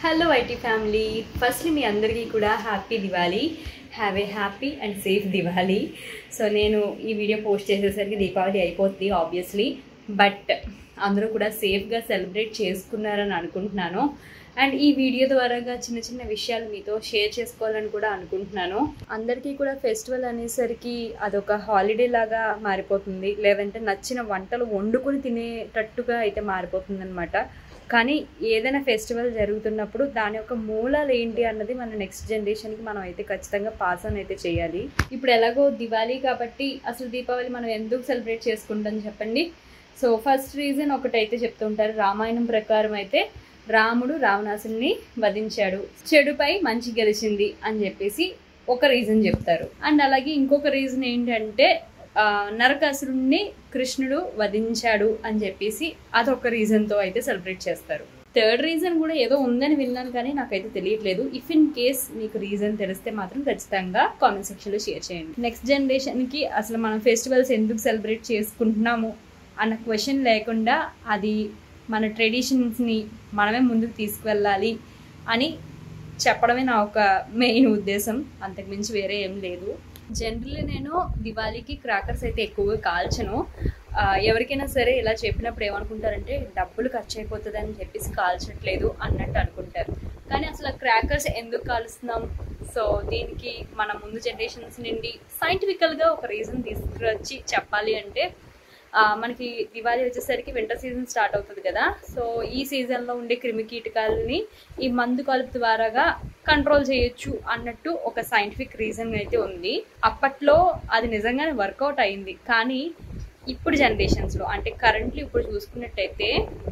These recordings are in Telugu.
హలో ఐటీ ఫ్యామిలీ ఫస్ట్లీ మీ అందరికీ కూడా happy Diwali have a happy and safe Diwali so నేను ఈ వీడియో పోస్ట్ చేసేసరికి దీపావళి అయిపోతుంది ఆబ్వియస్లీ బట్ అందరూ కూడా సేఫ్గా సెలబ్రేట్ చేసుకున్నారని అనుకుంటున్నాను అండ్ ఈ వీడియో ద్వారాగా చిన్న చిన్న విషయాలు మీతో షేర్ చేసుకోవాలని కూడా అనుకుంటున్నాను అందరికీ కూడా ఫెస్టివల్ అనేసరికి అదొక హాలిడే లాగా మారిపోతుంది లేదంటే నచ్చిన వంటలు వండుకొని తినేటట్టుగా అయితే మారిపోతుంది అనమాట కానీ ఏదైనా ఫెస్టివల్ జరుగుతున్నప్పుడు దాని యొక్క మూలాలు ఏంటి అన్నది మన నెక్స్ట్ జనరేషన్కి మనం అయితే ఖచ్చితంగా పాస్ ఆన్ అయితే చేయాలి ఇప్పుడు ఎలాగో దివాళీ కాబట్టి అసలు దీపావళి మనం ఎందుకు సెలబ్రేట్ చేసుకుంటాం చెప్పండి సో ఫస్ట్ రీజన్ ఒకటైతే చెప్తుంటారు రామాయణం ప్రకారం అయితే రాముడు రావణాసుని వధించాడు చెడుపై మంచి గెలిచింది అని చెప్పేసి ఒక రీజన్ చెప్తారు అండ్ అలాగే ఇంకొక రీజన్ ఏంటంటే ఆ, నరకాసురుణ్ణి కృష్ణుడు వధించాడు అని చెప్పేసి అదొక రీజన్తో అయితే సెలబ్రేట్ చేస్తారు థర్డ్ రీజన్ కూడా ఏదో ఉందని విన్నాను కానీ నాకైతే తెలియట్లేదు ఇఫ్ ఇన్ కేస్ మీకు రీజన్ తెలిస్తే మాత్రం ఖచ్చితంగా కామెంట్ సెక్షన్లో షేర్ చేయండి నెక్స్ట్ జనరేషన్కి అసలు మనం ఫెస్టివల్స్ ఎందుకు సెలబ్రేట్ చేసుకుంటున్నాము అన్న క్వశ్చన్ లేకుండా అది మన ట్రెడిషన్స్ని మనమే ముందుకు తీసుకువెళ్ళాలి అని చెప్పడమే నా ఒక మెయిన్ ఉద్దేశం అంతకుమించి వేరే ఏం లేదు జనరల్లీ నేను దివాళీకి క్రాకర్స్ అయితే ఎక్కువగా కాల్చను ఆ, ఎవరికైనా సరే ఇలా చెప్పినప్పుడు ఏమనుకుంటారంటే డబ్బులు ఖర్చు అయిపోతుంది అని చెప్పేసి కాల్చట్లేదు అన్నట్టు అనుకుంటారు కానీ అసలు క్రాకర్స్ ఎందుకు కాలుస్తున్నాం సో దీనికి మన ముందు జనరేషన్స్ నుండి సైంటిఫికల్గా ఒక రీజన్ తీసుకువచ్చి చెప్పాలి అంటే ఆ, మనకి దివాళీ వచ్చేసరికి వింటర్ సీజన్ స్టార్ట్ అవుతుంది కదా సో ఈ సీజన్లో ఉండే క్రిమి కీటకాలని ఈ మందు కలుపు ద్వారాగా కంట్రోల్ చేయొచ్చు అన్నట్టు ఒక సైంటిఫిక్ రీజన్ అయితే ఉంది అప్పట్లో అది నిజంగానే వర్కౌట్ అయింది కానీ ఇప్పుడు జనరేషన్స్లో అంటే కరెంట్లీ ఇప్పుడు చూసుకున్నట్టయితే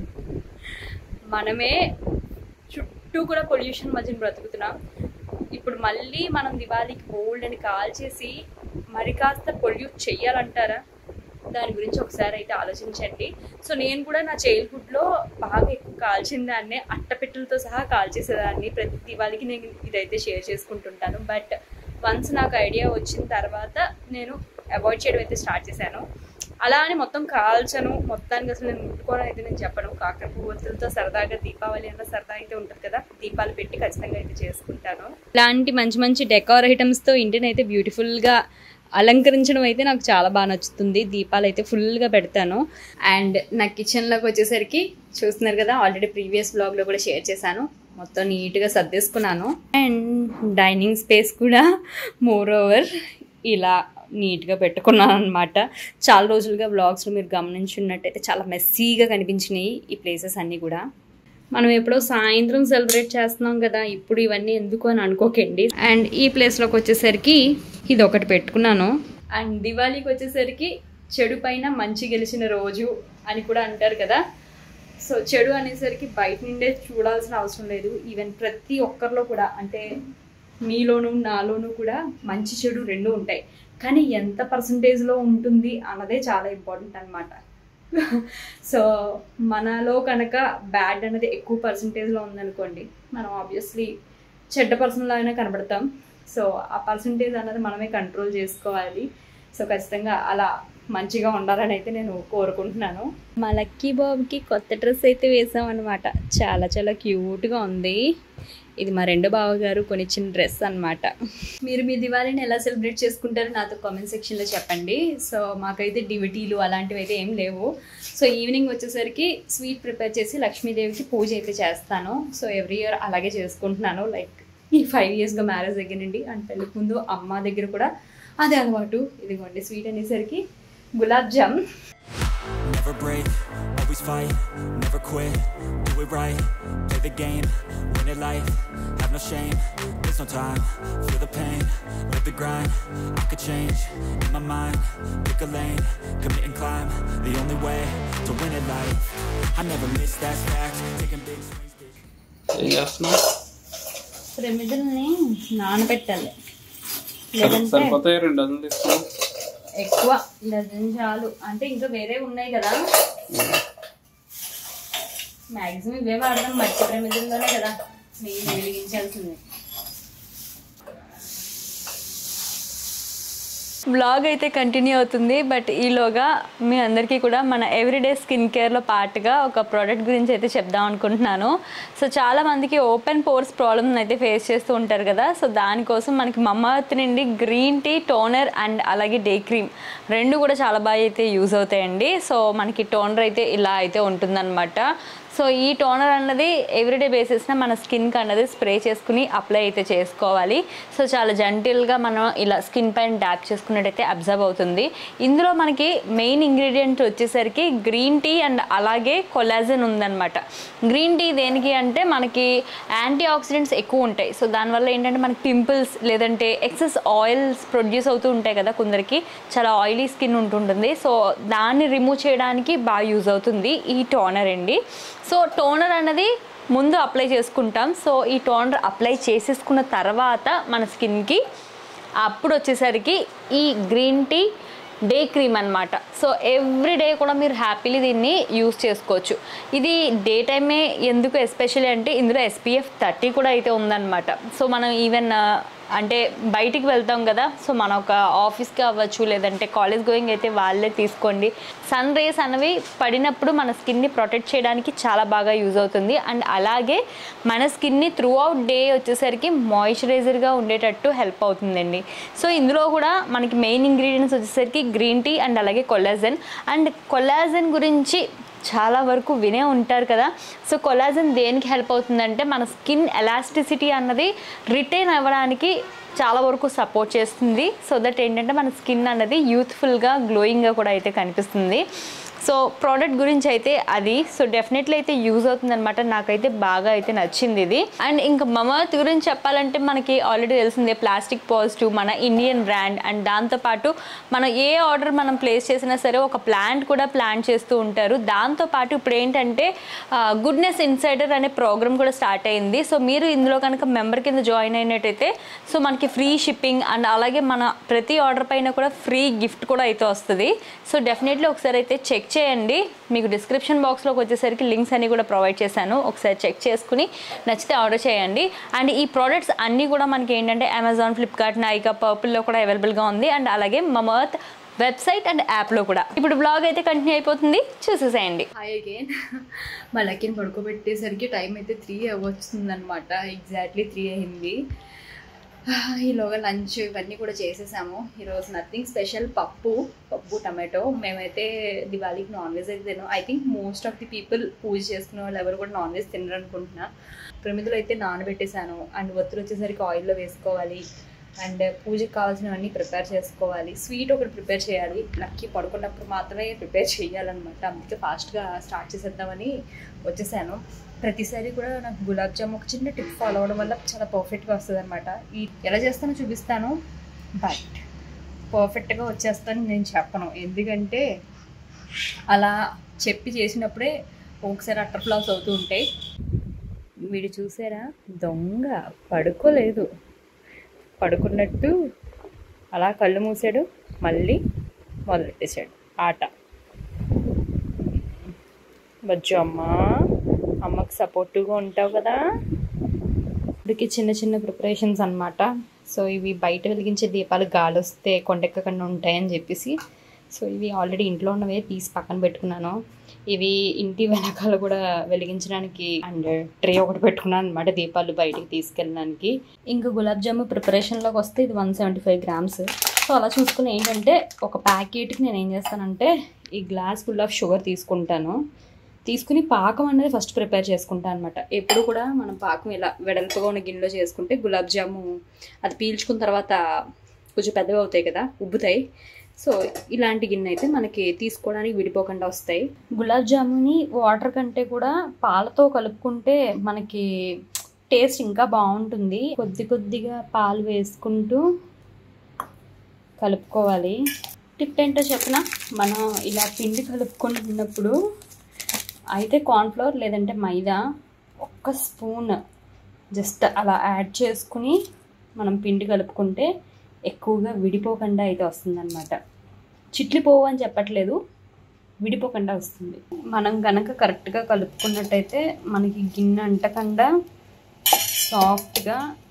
మనమే చుట్టూ కూడా పొల్యూషన్ మధ్యన బ్రతుకుతున్నాం ఇప్పుడు మళ్ళీ మనం దివాళీకి బోల్డ్ అని కాల్ చేసి మరి కాస్త పొల్యూట్ చెయ్యాలంటారా దాని గురించి ఒకసారి అయితే ఆలోచించండి సో నేను కూడా నా చైల్డ్హుడ్లో బాగా ఎక్కువ కాల్చిన దాన్ని అట్టపెట్టెలతో సహా కాల్చేసేదాన్ని ప్రతి దివాళీకి నేను ఇదైతే షేర్ చేసుకుంటుంటాను బట్ వన్స్ నాకు ఐడియా వచ్చిన తర్వాత నేను అవాయిడ్ చేయడం అయితే స్టార్ట్ చేశాను అలా అని మొత్తం కాల్చను మొత్తానికి అసలు నేను ముట్టుకోవడం అయితే నేను చెప్పను కాకర పువ్వులతో సరదాగా దీపావళి అన్న సరదా అయితే ఉంటుంది కదా దీపాలు పెట్టి ఖచ్చితంగా అయితే చేసుకుంటాను ఇలాంటి మంచి మంచి డెకార్ ఐటమ్స్తో ఇంటిని అయితే బ్యూటిఫుల్గా అలంకరించడం అయితే నాకు చాలా బాగా నచ్చుతుంది దీపాలు అయితే ఫుల్గా పెడతాను అండ్ నా కిచెన్లోకి వచ్చేసరికి చూస్తున్నారు కదా ఆల్రెడీ ప్రీవియస్ బ్లాగ్లో కూడా షేర్ చేశాను మొత్తం నీట్గా సర్దేసుకున్నాను అండ్ డైనింగ్ స్పేస్ కూడా మోర్ ఓవర్ ఇలా నీట్గా పెట్టుకున్నాను అనమాట చాలా రోజులుగా బ్లాగ్స్లో మీరు గమనించున్నట్టయితే చాలా మెస్సీగా కనిపించినాయి ఈ ప్లేసెస్ అన్నీ కూడా మనం ఎప్పుడో సాయంత్రం సెలబ్రేట్ చేస్తున్నాం కదా ఇప్పుడు ఇవన్నీ ఎందుకు అని అనుకోకండి అండ్ ఈ ప్లేస్లోకి వచ్చేసరికి ఇది ఒకటి పెట్టుకున్నాను అండ్ దివాళీకి వచ్చేసరికి చెడు పైన మంచి గెలిచిన రోజు అని కూడా అంటారు కదా సో చెడు అనేసరికి బయట నుండే చూడాల్సిన అవసరం లేదు ఈవెన్ ప్రతి ఒక్కరిలో కూడా అంటే మీలోను నాలోనూ కూడా మంచి చెడు రెండు ఉంటాయి కానీ ఎంత పర్సంటేజ్లో ఉంటుంది అన్నదే చాలా ఇంపార్టెంట్ అనమాట సో మనలో కనుక బ్యాడ్ అనేది ఎక్కువ పర్సంటేజ్లో ఉందనుకోండి మనం ఆబ్వియస్లీ చెడ్డ పర్సన్లో అయినా కనబడతాం సో ఆ పర్సంటేజ్ అన్నది మనమే కంట్రోల్ చేసుకోవాలి సో ఖచ్చితంగా అలా మంచిగా ఉండాలని అయితే నేను కోరుకుంటున్నాను మా లక్కీ బాబుకి కొత్త డ్రెస్ అయితే వేసాం అనమాట చాలా చాలా క్యూట్గా ఉంది ఇది మా రెండో బావగారు కొనిచ్చిన డ్రెస్ అన్నమాట మీరు మీ దివాళీని ఎలా సెలబ్రేట్ చేసుకుంటారో నాతో కామెంట్ సెక్షన్లో చెప్పండి సో మాకైతే డివిటీలు అలాంటివి అయితే ఏం లేవు సో ఈవినింగ్ వచ్చేసరికి స్వీట్ ప్రిపేర్ చేసి లక్ష్మీదేవికి పూజ అయితే చేస్తాను సో ఎవ్రీ ఇయర్ అలాగే చేసుకుంటున్నాను లైక్ ఈ ఫైవ్ ఇయర్స్గా మ్యారేజ్ దగ్గర నుండి అండ్ పెళ్ళికి ముందు అమ్మ దగ్గర కూడా అదే అలవాటు ఇదిగోండి స్వీట్ అనేసరికి gulab jam Never break, always fight, never quit, do it right, play the game, win it life, have no shame, there's no time, feel the pain, live the grind, I could change, in my mind, pick a lane, commit and climb, the only way to win it life, I never miss that fact, taking big swings, big ఏం చేస్తున్నావు ప్రమిదల్ని నానబెట్టాలి లేదంటే సరిపోతాయి రెండు డజన్లు తీసుకున్నావు ఎక్కువ డజన్ చాలు అంటే ఇంకా వేరే ఉన్నాయి కదా మ్యాక్సిమం ఇవే వాడదాం మట్టి ప్రమిదల్లోనే కదా నెయ్యి వెలిగించాల్సింది బ్లాగ్ అయితే కంటిన్యూ అవుతుంది బట్ ఈలోగా మీ అందరికీ కూడా మన ఎవ్రీడే స్కిన్ కేర్లో పార్ట్గా ఒక ప్రోడక్ట్ గురించి అయితే చెప్దాం అనుకుంటున్నాను సో చాలా మందికి ఓపెన్ పోర్స్ ప్రాబ్లమ్ అయితే ఫేస్ చేస్తూ ఉంటారు కదా సో దానికోసం మనకి మమ్మత్ నుండి గ్రీన్ టీ టోనర్ అండ్ అలాగే డే క్రీమ్ రెండు కూడా చాలా బాగా అయితే యూజ్ అవుతాయండి సో మనకి టోనర్ అయితే ఇలా అయితే ఉంటుందన్నమాట సో ఈ టోనర్ అన్నది ఎవ్రీడే బేసిస్న మన స్కిన్కి అన్నది స్ప్రే చేసుకుని అప్లై అయితే చేసుకోవాలి సో చాలా జెంటిల్గా మనం ఇలా స్కిన్ పైన డ్యాప్ చేసుకున్నట్టయితే అబ్జర్వ్ అవుతుంది ఇందులో మనకి మెయిన్ ఇంగ్రీడియంట్ వచ్చేసరికి గ్రీన్ టీ అండ్ అలాగే కొలాజన్ ఉందన్నమాట గ్రీన్ టీ దేనికి అంటే మనకి యాంటీ ఆక్సిడెంట్స్ ఎక్కువ ఉంటాయి సో దానివల్ల ఏంటంటే మనకి పింపుల్స్ లేదంటే ఎక్సెస్ ఆయిల్స్ ప్రొడ్యూస్ అవుతూ ఉంటాయి కదా కొందరికి చాలా ఆయిలీ స్కిన్ ఉంటుంటుంది సో దాన్ని రిమూవ్ చేయడానికి బాగా యూజ్ అవుతుంది ఈ టోనర్ అండి సో టోనర్ అనేది ముందు అప్లై చేసుకుంటాం సో ఈ టోనర్ అప్లై చేసేసుకున్న తర్వాత మన స్కిన్కి అప్పుడు వచ్చేసరికి ఈ గ్రీన్ టీ డే క్రీమ్ అనమాట సో ఎవ్రీ డే కూడా మీరు హ్యాపీలీ దీన్ని యూస్ చేసుకోవచ్చు ఇది డే టైమే ఎందుకు ఎస్పెషల్లీ అంటే ఇందులో ఎస్పీఎఫ్ థర్టీ కూడా అయితే ఉందన్నమాట సో మనం ఈవెన్ అంటే బయటికి వెళ్తాం కదా సో మన ఒక ఆఫీస్కి అవ్వచ్చు లేదంటే కాలేజ్ గోయింగ్ అయితే వాళ్ళే తీసుకోండి సన్ రేస్ అనేవి పడినప్పుడు మన స్కిన్ని ప్రొటెక్ట్ చేయడానికి చాలా బాగా యూజ్ అవుతుంది అండ్ అలాగే మన స్కిన్ని త్రూ అవుట్ డే వచ్చేసరికి మాయిశ్చరైజర్గా ఉండేటట్టు హెల్ప్ అవుతుందండి సో ఇందులో కూడా మనకి మెయిన్ ఇంగ్రీడియంట్స్ వచ్చేసరికి గ్రీన్ టీ అండ్ అలాగే కొలాజన్ అండ్ కొలాజన్ గురించి చాలా వరకు వినే ఉంటారు కదా సో కొలాజన్ దేనికి హెల్ప్ అవుతుందంటే మన స్కిన్ ఎలాస్టిసిటీ అన్నది రిటైన్ అవ్వడానికి చాలా వరకు సపోర్ట్ చేస్తుంది సో దట్ ఏంటంటే మన స్కిన్ అన్నది యూత్ఫుల్గా గ్లోయింగ్గా కూడా అయితే కనిపిస్తుంది సో ప్రోడక్ట్ గురించి అయితే అది సో డెఫినెట్లీ అయితే యూజ్ అవుతుంది అనమాట నాకైతే బాగా అయితే నచ్చింది ఇది అండ్ ఇంకా మమత్ గురించి చెప్పాలంటే మనకి ఆల్రెడీ తెలిసిందే ప్లాస్టిక్ పాజిటివ్ మన ఇండియన్ బ్రాండ్ అండ్ దాంతోపాటు మనం ఏ ఆర్డర్ మనం ప్లేస్ చేసినా సరే ఒక ప్లాంట్ కూడా ప్లాన్ చేస్తూ ఉంటారు దాంతోపాటు ఇప్పుడు ఏంటంటే గుడ్నెస్ ఇన్సైడర్ అనే ప్రోగ్రామ్ కూడా స్టార్ట్ అయింది సో మీరు ఇందులో కనుక మెంబర్ కింద జాయిన్ అయినట్టయితే సో మనకి ఫ్రీ షిప్పింగ్ అండ్ అలాగే మన ప్రతి ఆర్డర్ పైన కూడా ఫ్రీ గిఫ్ట్ కూడా అయితే వస్తుంది సో డెఫినెట్లీ ఒకసారి అయితే చెక్ చేయండి మీకు డిస్క్రిప్షన్ బాక్స్లోకి వచ్చేసరికి లింక్స్ అన్ని కూడా ప్రొవైడ్ చేశాను ఒకసారి చెక్ చేసుకుని నచ్చితే ఆర్డర్ చేయండి అండ్ ఈ ప్రోడక్ట్స్ అన్నీ కూడా మనకి ఏంటంటే అమెజాన్ ఫ్లిప్కార్ట్ నైకా పర్పుల్లో కూడా అవైలబుల్గా ఉంది అండ్ అలాగే మమర్త్ వెబ్సైట్ అండ్ యాప్లో కూడా ఇప్పుడు బ్లాగ్ అయితే కంటిన్యూ అయిపోతుంది చూసేసేయండి హాయ్ అగైన్ మా లక్కీని పడుకోబెట్టేసరికి టైం అయితే త్రీ అనమాట ఎగ్జాక్ట్లీ త్రీ అయింది ఈలోగా లంచ్ ఇవన్నీ కూడా చేసేసాము ఈరోజు నథింగ్ స్పెషల్ పప్పు పప్పు టమాటో మేమైతే దివాళీకి నాన్ వెజ్ అయితే తిన్నాం I think most of the people puja చేసుకునే వాళ్ళు ఎవరు కూడా నాన్ వెజ్ తినరు అనుకుంటున్నా ప్రమిదలు అయితే నానబెట్టేశాను అండ్ ఒత్తులు వచ్చేసరికి ఆయిల్లో వేసుకోవాలి అండ్ పూజకి కావాల్సినవన్నీ ప్రిపేర్ చేసుకోవాలి స్వీట్ ఒకటి ప్రిపేర్ చేయాలి లక్కీ పడుకున్నప్పుడు మాత్రమే ప్రిపేర్ చేయాలన్నమాట అందుకే ఫాస్ట్గా స్టార్ట్ చేసేద్దామని వచ్చేసాను ప్రతిసారి కూడా నాకు గులాబ్ జామ్ ఒక చిన్న టిప్ ఫాలో అవ్వడం వల్ల చాలా పర్ఫెక్ట్గా వస్తుంది అనమాట ఈ ఎలా చేస్తానో చూపిస్తాను బట్ పర్ఫెక్ట్గా వచ్చేస్తాను నేను చెప్పను ఎందుకంటే అలా చెప్పి చేసినప్పుడే ఒకసారి అట్టర్ ఫ్లాస్ అవుతూ ఉంటాయి వీడు చూసారా దొంగ పడుకోలేదు పడుకున్నట్టు అలా కళ్ళు మూసాడు మళ్ళీ మొదలెట్టేశాడు ఆట బజ్జు అమ్మ అమ్మకి సపోర్టివ్గా ఉంటావు కదా ఇప్పటికి చిన్న చిన్న ప్రిపరేషన్స్ అన్నమాట సో ఇవి బయట వెలిగించే దీపాలు గాలి వస్తే కొండెక్కకుండా ఉంటాయని చెప్పేసి సో ఇవి ఆల్రెడీ ఇంట్లో ఉన్నవే తీసి పక్కన పెట్టుకున్నాను ఇవి ఇంటి వెనకాల కూడా వెలిగించడానికి అండ్ ట్రే ఒకటి పెట్టుకున్నాను అనమాట దీపాలు బయటికి తీసుకెళ్ళడానికి ఇంకా గులాబ్ జాము ప్రిపరేషన్లోకి వస్తే ఇది one seventy five grams so అలా చూసుకుని ఏంటంటే ఒక ప్యాకెట్కి నేను ఏం చేస్తానంటే ఈ గ్లాస్ ఫుల్ ఆఫ్ షుగర్ తీసుకుంటాను తీసుకుని పాకం అనేది ఫస్ట్ ప్రిపేర్ చేసుకుంటాను అనమాట ఎప్పుడు కూడా మనం పాకం ఇలా వెడల్పుగా ఉన్న గిన్నెలో చేసుకుంటే గులాబ్ జాము అది పీల్చుకున్న తర్వాత కొంచెం పెద్దగా అవుతాయి కదా ఉబ్బుతాయి సో ఇలాంటి గిన్నె అయితే మనకి తీసుకోవడానికి విడిపోకుండా వస్తాయి గులాబ్ జాముని వాటర్ కంటే కూడా పాలతో కలుపుకుంటే మనకి టేస్ట్ ఇంకా బాగుంటుంది కొద్ది కొద్దిగా పాలు వేసుకుంటూ కలుపుకోవాలి టిప్ ఏంటో చెప్పిన మనం ఇలా పిండి కలుపుకుంటున్నప్పుడు అయితే కార్న్ఫ్లోర్ లేదంటే మైదా ఒక్క స్పూన్ జస్ట్ అలా యాడ్ చేసుకుని మనం పిండి కలుపుకుంటే ఎక్కువగా విడిపోకుండా అయితే వస్తుందన్నమాట చిట్లిపోవు అని చెప్పట్లేదు విడిపోకుండా వస్తుంది మనం కనుక కరెక్ట్గా కలుపుకున్నట్టయితే మనకి గిన్నె అంటకుండా సాఫ్ట్గా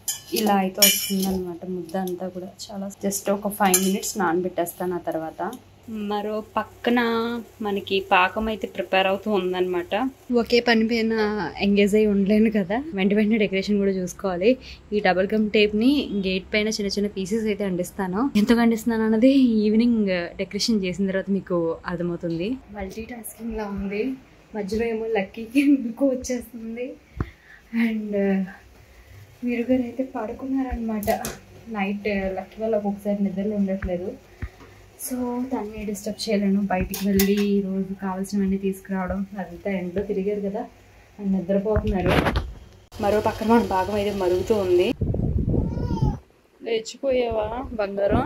ఇలా అయితే వస్తుంది అనమాట ముద్ద అంతా కూడా చాలా జస్ట్ ఒక ఫైవ్ మినిట్స్ నానబెట్టేస్తాను ఆ తర్వాత మరో పక్కన మనకి పాకం అయితే ప్రిపేర్ అవుతూ ఉందన్నమాట ఒకే పని పైన ఎంగేజ్ అయి ఉండలేను కదా వెంట వెంటనే డెకరేషన్ కూడా చూసుకోవాలి ఈ డబుల్ గమ్ టేప్ని గేట్ పైన చిన్న చిన్న పీసెస్ అయితే అండిస్తాను ఎంతగా అండిస్తున్నాను అన్నది ఈవినింగ్ డెకరేషన్ చేసిన తర్వాత మీకు అర్థమవుతుంది మల్టీ టాస్కింగ్ లా ఉంది మధ్యలో ఏమో లక్కీకి ఎందుకు వచ్చేస్తుంది అండ్ వీరు గారు అయితే పడుకున్నారనమాట నైట్ లక్కీ వల్ల ఒక్కొక్కసారి నిద్రలో ఉండట్లేదు సో తన్ని డిస్టర్బ్ చేయలేను బయటికి వెళ్ళి రోజు కావాల్సినవన్నీ తీసుకురావడం అదంతా ఎండలో తిరిగారు కదా అండ్ నిద్రపోతున్నారు మరో పక్కన మన భాగం అయితే మరుగుతూ ఉంది లేచిపోయావా బంగారం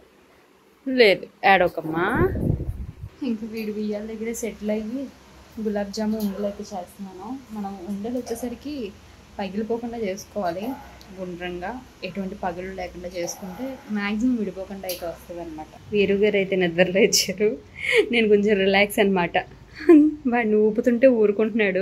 లేదు ఏడోకమ్మా ఇంకా వీడి బియ్యాల దగ్గర సెటిల్ అయ్యి గులాబ్ జామున్ ఉండలు అయితే చేస్తున్నాను మనం ఉండలు వచ్చేసరికి పగిలిపోకుండా చేసుకోవాలి గుండ్రంగా ఎటువంటి పగులు లేకుండా చేసుకుంటే మ్యాక్సిమం విడిపోకుండా అయితే వస్తుంది అనమాట వీరు గారు అయితే నిద్రలో ఇచ్చారు నేను కొంచెం రిలాక్స్ అనమాట వాడిని ఊపుతుంటే ఊరుకుంటున్నాడు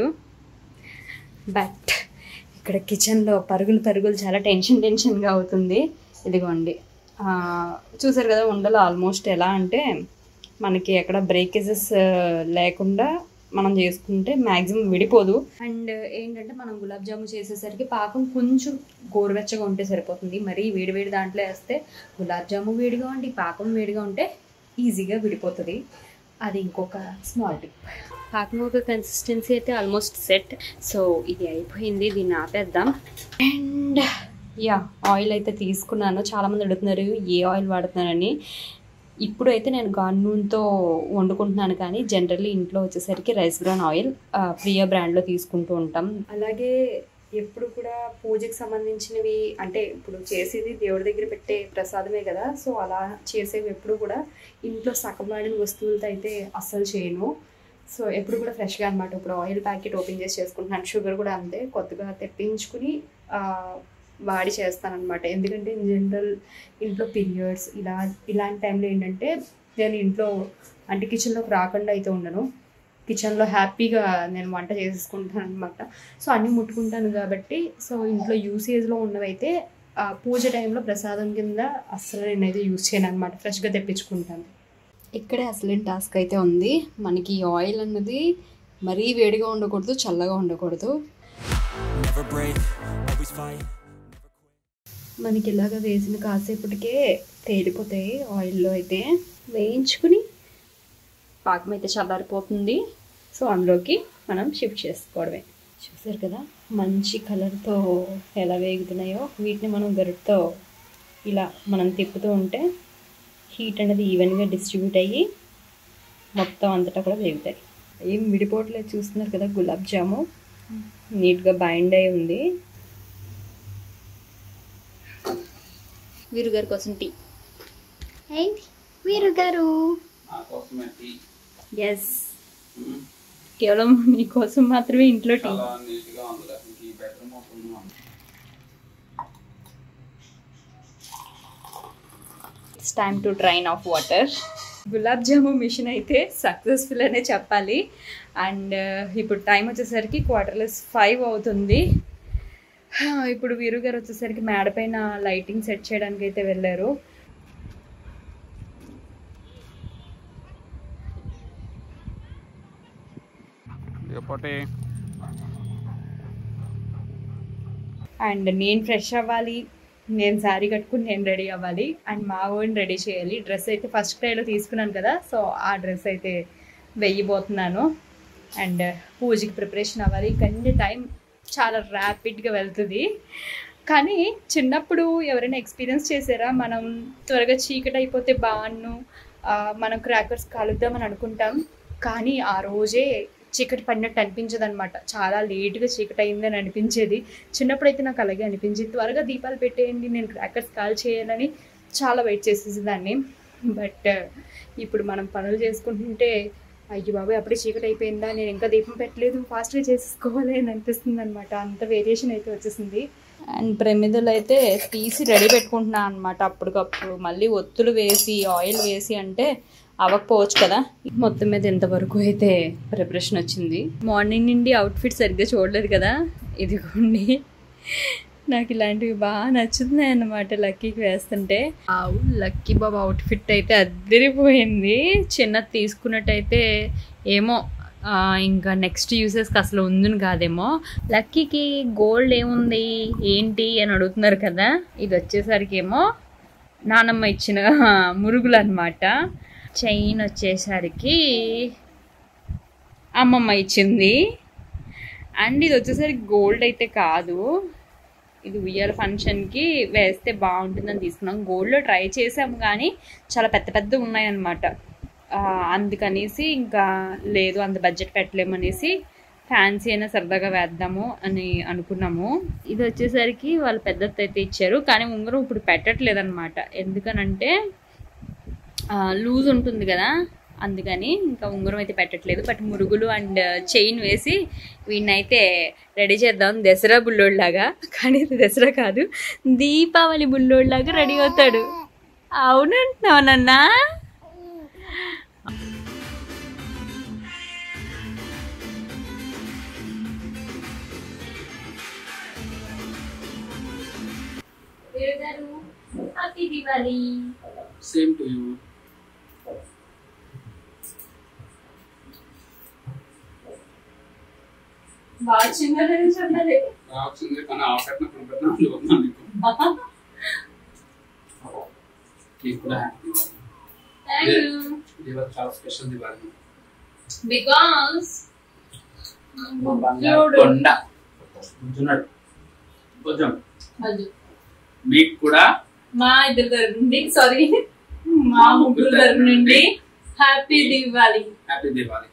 బట్ ఇక్కడ కిచెన్లో పరుగులు పరుగులు చాలా టెన్షన్ టెన్షన్గా అవుతుంది ఇదిగోండి ఆ, చూసారు కదా ఉండలు ఆల్మోస్ట్ ఎలా అంటే మనకి ఎక్కడ బ్రేకేజెస్ లేకుండా మనం చేసుకుంటే మ్యాక్సిమం విడిపోదు అండ్ ఏంటంటే మనం గులాబ్ జామున్ చేసేసరికి పాకం కొంచెం గోరువెచ్చగా ఉంటే సరిపోతుంది మరీ వేడి వేడి దాంట్లో వేస్తే గులాబ్ జామున్ వేడిగా ఉండి పాకం వేడిగా ఉంటే ఈజీగా విడిపోతుంది అది ఇంకొక స్మాల్ టిప్ పాకం ఒక కన్సిస్టెన్సీ అయితే ఆల్మోస్ట్ సెట్ సో ఇది అయిపోయింది దీన్ని ఆపేద్దాం అండ్ యా ఆయిల్ అయితే తీసుకున్నాను చాలామంది అడుగుతున్నారు ఏ ఆయిల్ వాడుతున్నానని ఇప్పుడు అయితే నేను గాన్ నూనెతో వండుకుంటున్నాను కానీ జనరల్లీ ఇంట్లో వచ్చేసరికి రైస్ బ్రౌన్ ఆయిల్ ఆ, ప్రియా బ్రాండ్లో తీసుకుంటూ ఉంటాం అలాగే ఎప్పుడు కూడా పూజకి సంబంధించినవి అంటే ఇప్పుడు చేసేది దేవుడి దగ్గర పెట్టే ప్రసాదమే కదా సో అలా చేసేవి ఎప్పుడు కూడా ఇంట్లో సగం వాడిన వస్తువులతో అయితే అస్సలు చేయను సో ఎప్పుడు కూడా ఫ్రెష్గా అనమాట ఇప్పుడు ఆయిల్ ప్యాకెట్ ఓపెన్ చేసి చేసుకుంటున్నాను షుగర్ కూడా అంతే కొత్తగా తెప్పించుకుని ఆ, వాడి చేస్తానన్నమాట ఎందుకంటే ఇన్ జనరల్ ఇంట్లో పీరియడ్స్ ఇలా ఇలాంటి టైంలో ఏంటంటే నేను ఇంట్లో అంటే కిచెన్లోకి రాకుండా అయితే ఉండను కిచెన్లో హ్యాపీగా నేను వంట చేసేసుకుంటాను అనమాట సో అన్నీ ముట్టుకుంటాను కాబట్టి సో ఇంట్లో యూసేజ్లో ఉన్నవైతే ఆ, పూజ టైంలో ప్రసాదం కింద అస్సలు నేనైతే యూజ్ చేయను అనమాట ఫ్రెష్గా తెప్పించుకుంటాను ఇక్కడే అసలు టాస్క్ అయితే ఉంది మనకి ఈ ఆయిల్ అన్నది మరీ వేడిగా ఉండకూడదు చల్లగా ఉండకూడదు Never break, always fight. మనకి ఇలాగ వేసిన కాసేపటికే తేలిపోతాయి ఆయిల్లో అయితే వేయించుకుని పాకం అయితే చల్లారిపోతుంది సో అందులోకి మనం షిఫ్ట్ చేసుకోవడమే చూసారు కదా మంచి కలర్తో ఎలా వేగుతున్నాయో వీటిని మనం గరిటతో ఇలా మనం తిప్పుతూ ఉంటే హీట్ అనేది ఈవెన్గా డిస్ట్రిబ్యూట్ అయ్యి మొత్తం అంతటా కూడా వేగుతాయి ఏం విడిపోవట్లేదు చూస్తున్నారు కదా గులాబ్ జాము నీట్గా బైండ్ అయి ఉంది వీరు గారి కోసం టీ ఏంటి వీరు గారు ఎస్ కేవలం మీకోసం మాత్రమే ఇంట్లో tea it's time to drain off water gulab jam mission అయితే సక్సెస్ఫుల్ అనే చెప్పాలి అండ్ ఇప్పుడు టైం వచ్చేసరికి క్వార్టర్లెస్ ఫైవ్ అవుతుంది హా, ఇప్పుడు వీరు గారు వచ్చేసరికి మేడ పైన లైటింగ్ సెట్ చేయడానికి అయితే వెళ్ళారు లేకపోతే అండ్ నేను ఫ్రెష్ అవ్వాలి నేను శారీ కట్టుకుని నేను రెడీ అవ్వాలి అండ్ మా ఓన్ రెడీ చేయాలి డ్రెస్ అయితే ఫస్ట్ క్రైలో తీసుకున్నాను కదా సో ఆ డ్రెస్ అయితే వెయ్యిపోతున్నాను అండ్ పూజకి ప్రిపరేషన్ అవ్వాలి కానీ టైం చాలా ర్యాపిడ్గా వెళ్తుంది కానీ చిన్నప్పుడు ఎవరైనా ఎక్స్పీరియన్స్ చేసారా మనం త్వరగా చీకటి అయిపోతే బాగున్ను ఆ, మనం క్రాకర్స్ కాలుద్దామని అనుకుంటాం కానీ ఆ రోజే చీకటి పడినట్టు అనిపించదు అనమాట చాలా లేట్గా చీకటి అయిందని అనిపించేది చిన్నప్పుడు అయితే నాకు అలాగే అనిపించేది త్వరగా దీపాలు పెట్టేయండి నేను క్రాకర్స్ కాల్ చేయాలని చాలా వెయిట్ చేసేసేదాన్ని బట్ ఇప్పుడు మనం పనులు చేసుకుంటుంటే అయ్యి బాబాయ్ అప్పుడే చీకటి అయిపోయిందా నేను ఇంకా దీపం పెట్టలేదు ఫాస్ట్గా చేసేసుకోవాలి అని అనిపిస్తుంది అనమాట అంత వేరియేషన్ అయితే వచ్చేసింది అండ్ ప్రమిదలు అయితే తీసి రెడీ పెట్టుకుంటున్నాను అనమాట అప్పటికప్పుడు మళ్ళీ ఒత్తులు వేసి ఆయిల్ వేసి అంటే అవ్వకపోవచ్చు కదా మొత్తం మీద ఎంతవరకు అయితే ప్రిపరేషన్ వచ్చింది మార్నింగ్ నుండి అవుట్ఫిట్ సరిగ్గా చూడలేదు కదా ఇదిగోండి నాకు ఇలాంటివి బాగా నచ్చుతున్నాయి అన్నమాట లక్కీకి వేస్తుంటే ఆవు లక్కీ బాబు అవుట్ఫిట్ అయితే అద్దరిపోయింది చిన్నది తీసుకున్నట్టయితే ఏమో ఆ, ఇంకా నెక్స్ట్ యూసెస్కి అసలు ఉందని కాదేమో లక్కీకి గోల్డ్ ఏముంది ఏంటి అని అడుగుతున్నారు కదా ఇది వచ్చేసరికి ఏమో నానమ్మ ఇచ్చిన మురుగులు అనమాట చైన్ వచ్చేసరికి అమ్మమ్మ ఇచ్చింది అండ్ ఇది వచ్చేసరికి గోల్డ్ అయితే కాదు ఇది ఉయ్యాల ఫంక్షన్కి వేస్తే బాగుంటుందని తీసుకున్నాం గోల్డ్లో ట్రై చేసాము కానీ చాలా పెద్ద పెద్ద ఉన్నాయన్నమాట ఆ, అందుకనేసి ఇంకా లేదు అంత బడ్జెట్ పెట్టలేమనేసి ఫ్యాన్సీ అయినా సరదాగా వేద్దాము అని అనుకున్నాము ఇది వచ్చేసరికి వాళ్ళు పెద్దది అయితే ఇచ్చారు కానీ ఉంగరం ఇప్పుడు పెట్టట్లేదు అనమాట ఎందుకనంటే లూజ్ ఉంటుంది కదా అందుకని ఇంకా ఉంగరం అయితే పెట్టట్లేదు బట్ మురుగులు అండ్ చైన్ వేసి వీడిని అయితే రెడీ చేద్దాం దసరా బుల్లోడ్లాగా కానీ ఇది దసరా కాదు దీపావళి బుల్లోడ్లాగా రెడీ అవుతాడు అవునంటున్నావు నన్నా happy Diwali same to you బాగా చిన్నది నుంచి ఉన్నది రావాల్సింది కానీ ఆ కట్న కొనుక్కుంటున్నా అనుకున్నాను నీకు నీకు కూడా హ్యాపీ థ్యాంక్ యూ దివాళి చాలా స్పెషల్ దివాళి బికాస్ మా బంగారు కొండ కూర్చున్నాడు కొంచెం మీకు కూడా మా ఇద్దరు తరపు నుండి సారీ మా ముగ్గురు తరపు నుండి హ్యాపీ దివాళీ హ్యాపీ దివాళి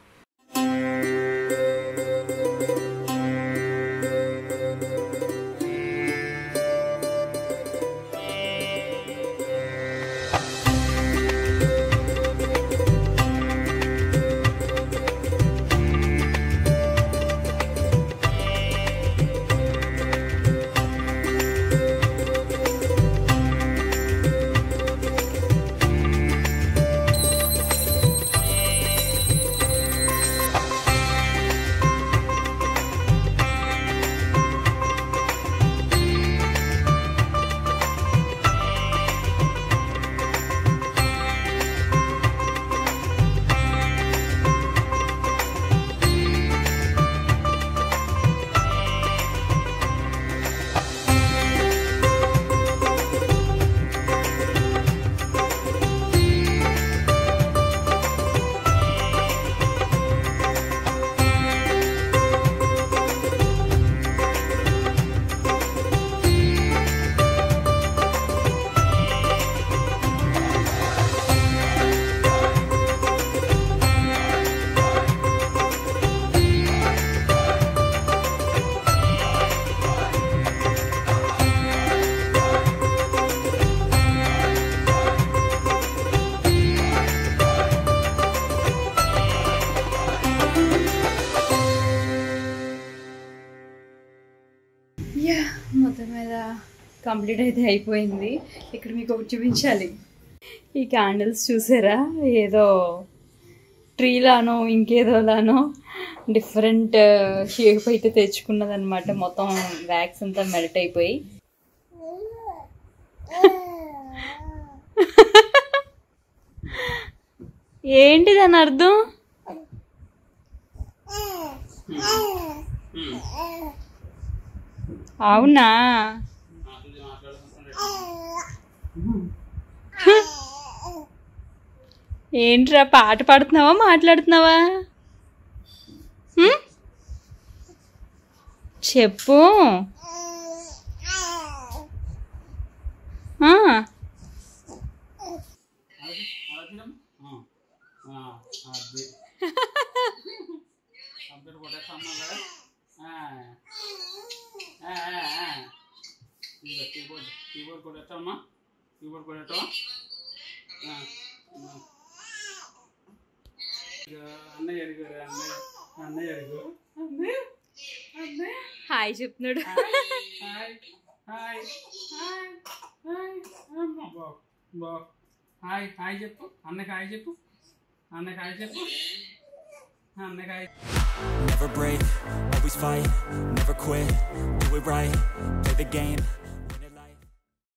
యా మొత్తం మీద కంప్లీట్ అయితే అయిపోయింది ఇక్కడ మీకు ఒకటి చూపించాలి ఈ క్యాండిల్స్ చూసారా ఏదో ట్రీలానో ఇంకేదోలానో డిఫరెంట్ షేప్ అయితే తెచ్చుకున్నదనమాట మొత్తం వ్యాక్స్ అంతా మెల్ట్ అయిపోయి ఏంటి దాని అర్థం అవునా ఏంట్రా పాట పాడుతున్నావా మాట్లాడుతున్నావా హ్మ్? చెప్పు ఆ, అది కంప్యూటర్ కొట్టేస్తామా కదా కీబోర్డ్ కీబోర్డ్ కొట్టేస్తామా కీబోర్డ్ కొట్టేస్తావా అన్నయ్య అడిగారు అన్నయ్య అన్నయ్య అడుగు అన్నయ్య అన్నయ్య హాయ్ చెప్తున్నాడు హాయ్ హాయ్ హాయ్ హాయ్ అమ్మ బా బా హాయ్ హాయ్ చెప్పు అన్నకి హాయ్ చెప్పు అన్నకి హాయ్ చెప్పు అన్నకాయ Never break, always fight, never quit, do it right, play the game,